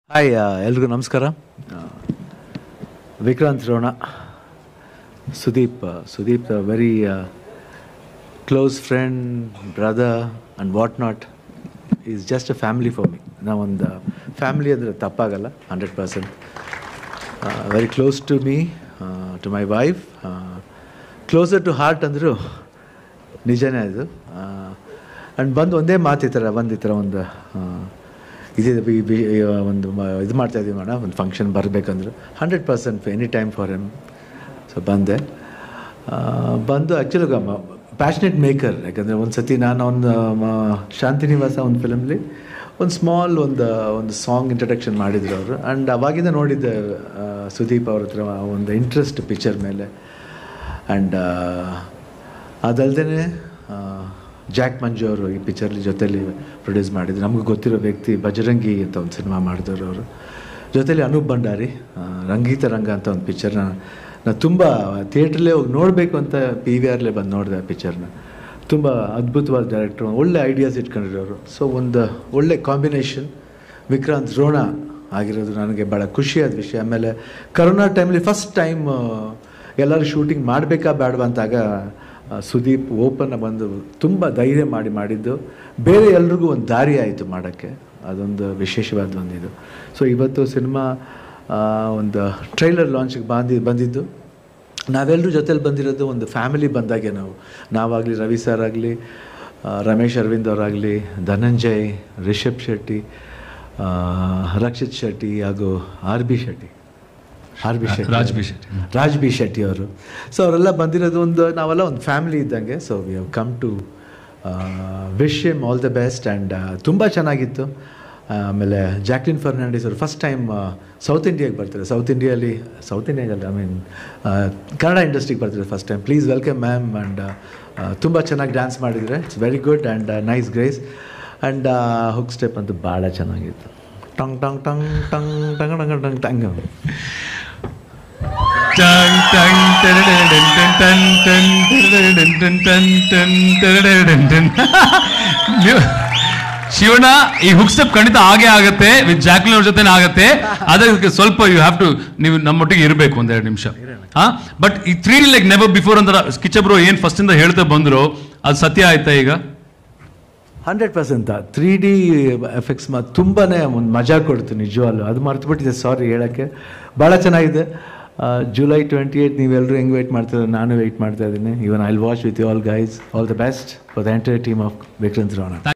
Hi ಎಲ್ರಿಗೂ ನಮಸ್ಕಾರ ಆ, ವಿಕ್ರಾಂತ್ ರೋಣ ಸುದೀಪ್ ಆ, Sudeep very close friend brother and what not is just a family for me ನಾವೊಂದು ಫ್ಯಾಮಿಲಿ ಅಂದರೆ ತಪ್ಪಾಗಲ್ಲ hundred percent very close to me to my wife closer to heart ಅಂದರೂ ನಿಜನೇ ಅದು ಆ್ಯಂಡ್ ಬಂದು ಒಂದೇ ಮಾತು ಈ ಥರ ಒಂದು ಈ ಥರ ಒಂದು ಆ, ಇದಿದೆ ಬಿ- ಬಿ- ಈ ಒಂದು ಮ- ಇದು ಮಾಡ್ತಾ ಇದೀವಿ ಮೇಡಮ್ ಒಂದು ಫಂಕ್ಷನ್ ಬರಬೇಕಂದ್ರೆ hundred percent any time for M so ಬಂದೆ ಆ, ಬಂದು ಆ್ಯಕ್ಚುಲಿ ಪ್ಯಾಷನೆಟ್ ಮೇಕರ್ ಯಾಕಂದರೆ ಒಂದು ಸತಿ ನಾನು ಒಂದು ಮ- ಶಾಂತಿನಿವಾಸ ಒಂದು ಫಿಲಮ್ಲಿ ಒಂದು ಸ್ಮಾಲ್ ಒಂದು ಒಂದು ಸಾಂಗ್ ಇಂಟ್ರಡಕ್ಷನ್ ಮಾಡಿದ್ರು ಅವರು ಆ್ಯಂಡ್ ಅವಾಗಿಂದ ನೋಡಿದ್ದೆ ಆ, ಸುದೀಪ್ ಅವ್ರ ಹತ್ರ ಒಂದು ಇಂಟ್ರೆಸ್ಟ್ ಪಿಕ್ಚರ್ ಮೇಲೆ ಆ್ಯಂಡ್ ಅದಲ್ಲದೆ ಜಾಕ್ ಮಂಜು ಅವರು ಈ ಪಿಕ್ಚರ್ಲಿ ಜೊತೆಲಿ ಪ್ರೊಡ್ಯೂಸ್ ಮಾಡಿದ್ರು ನಮಗೆ ಗೊತ್ತಿರೋ ವ್ಯಕ್ತಿ ಬಜರಂಗಿ ಅಂತ ಒಂದು ಸಿನಿಮಾ ಮಾಡಿದವರು ಅವರು ಜೊತೆಲಿ ಅನೂಪ್ ಭಂಡಾರಿ ಆ, ರಂಗೀತ ರಂಗ ಅಂತ ಒಂದು ಪಿಕ್ಚರ್ನ ನಾನು ತುಂಬ ಥಿಯೇಟ್ರಲ್ಲೇ ಹೋಗಿ ನೋಡಬೇಕು ಅಂತ ಪಿ ವಿ ಆರ್ಲೇ ಬಂದು ನೋಡಿದೆ ಆ ಪಿಕ್ಚರ್ನ ತುಂಬ ಅದ್ಭುತವಾದ ಡೈರೆಕ್ಟ್ರು ಒಳ್ಳೆ ಐಡಿಯಾಸ್ ಇಟ್ಕೊಂಡಿರೋರು ಸೊ ಒಂದು ಒಳ್ಳೆ ಕಾಂಬಿನೇಷನ್ ವಿಕ್ರಾಂತ್ ರೋಣ ಆಗಿರೋದು ನನಗೆ ಭಾಳ ಖುಷಿಯಾದ ವಿಷಯ ಆಮೇಲೆ ಕರೋನಾ ಟೈಮಲ್ಲಿ ಫಸ್ಟ್ ಟೈಮ್ ಎಲ್ಲರೂ ಶೂಟಿಂಗ್ ಮಾಡಬೇಕಾ ಬೇಡವಾ ಅಂತಾಗ ಆ, ಸುದೀಪ್ ಓಪನ್ ಬಂದು ತುಂಬ ಧೈರ್ಯ ಮಾಡಿ ಮಾಡಿದ್ದು ಬೇರೆ ಎಲ್ರಿಗೂ ಒಂದು ದಾರಿ ಆಯಿತು ಮಾಡೋಕ್ಕೆ ಅದೊಂದು ವಿಶೇಷವಾದ ಒಂದಿದು ಸೊ ಇವತ್ತು ಸಿನಿಮಾ ಒಂದು ಟ್ರೈಲರ್ ಲಾಂಚ್ಗೆ ಬಂದಿ ಬಂದಿದ್ದು ನಾವೆಲ್ಲರೂ ಜೊತೆಲಿ ಬಂದಿರೋದು ಒಂದು ಫ್ಯಾಮಿಲಿ ಬಂದಾಗೆ ನಾವು ನಾವಾಗಲಿ ರವಿ ಸರ್ ಆಗಲಿ ರಮೇಶ್ ಅರವಿಂದ್ ಅವರಾಗಲಿ ಧನಂಜಯ್ ರಿಷಬ್ ಶೆಟ್ಟಿ ಆ, ರಕ್ಷಿತ್ ಶೆಟ್ಟಿ ಹಾಗೂ R B Shetty R B Shetty Raj B Shetty. Raj B Shetty ಅವರು ಸೊ ಅವರೆಲ್ಲ ಬಂದಿರೋದು ಒಂದು ನಾವೆಲ್ಲ ಒಂದು ಫ್ಯಾಮಿಲಿ ಇದ್ದಂಗೆ so we have come to wish M all the best and ತುಂಬ ಚೆನ್ನಾಗಿತ್ತು ಆಮೇಲೆ ಜಾಕ್ಲಿನ್ ಫರ್ನಾಂಡಿಸ್ ಅವರು ಫಸ್ಟ್ ಟೈಮ್ ಸೌತ್ ಇಂಡಿಯಾಗೆ ಬರ್ತಾರೆ ಸೌತ್ ಇಂಡಿಯಲ್ಲಿ ಸೌತ್ ಇಂಡಿಯಾಗಲ್ಲ ಐ ಮೀನ್ ಕನ್ನಡ ಇಂಡಸ್ಟ್ರಿಗೆ ಬರ್ತಾರೆ first time please welcome ma'am and ತುಂಬ ಚೆನ್ನಾಗಿ ಡ್ಯಾನ್ಸ್ ಮಾಡಿದರೆ it's very good and nice grace and hook step ಅಂತೂ ಭಾಳ ಚೆನ್ನಾಗಿತ್ತು ಟಂಗ್ ಟಂಗ್ ಟಂಗ್ ಟಂಗ್ ಟಂಗ್ ಟಂಗ್ ಟಂಗ್ ಟಂಗ್ ಟನ್ ಟನ್ ಟರಡಡನ್ ಟನ್ ಟನ್ ಟನ್ ಟರಡಡನ್ ಟನ್ ಟನ್ ಟನ್ ಟರಡಡನ್ ಟನ್. ನೀವು- ಶಿವಣ್ಣ ಈ ಹುಕ್ ಸ್ಟೆಪ್ ಖಂಡಿತ ಹಾಗೆ ಆಗತ್ತೆ ವಿತ್ ಜಾಕ್ಲಿನ್ ಅವ್ರ ಜೊತೆ ಆಗತ್ತೆ ಅದಕ್ಕೆ ಸ್ವಲ್ಪ ಯು ಹ್ಯಾವ್ ಟು ನೀವು ನಮ್ಮೊಟ್ಟಿಗೆ ಇರಬೇಕು ಒಂದೆರಡು ನಿಮಿಷ ಹಾ ಬಟ್ ಈ ತ್ರೀ ಲೈಕ್ ನೆವರ್ ಬಿಫೋರ್ ಅಂತ ಕಿಚ್ಚಬ್ರು ಏನ್ ಫಸ್ಟ್ ಇಂದ ಹೇಳ್ತಾ ಬಂದ್ರು ಅದು ಸತ್ಯ ಆಯ್ತಾ ಈಗ hundred percent three D effects ಮಾ ತುಂಬಾ ಒಂದು ಮಜಾ ಕೊಡ್ತು ನಿಜವಲ್ಲೂ ಅದು ಮರ್ತುಬಿಟ್ಟಿದೆ ಸಾರಿ ಹೇಳೋಕ್ಕೆ ಭಾಳ ಚೆನ್ನಾಗಿದೆ ಜುಲೈ ಟ್ವೆಂಟಿ ಏಯ್ಟ್ ನೀವೆಲ್ಲರೂ ಹೆಂಗೆ ವೆಯ್ಟ್ ಮಾಡ್ತಿದ್ದಾರೆ ನಾನು ವೆಯ್ಟ್ ಮಾಡ್ತಾ ಇದ್ದೀನಿ even I watch with you all guys all the best for the entire team of Vikrant Rana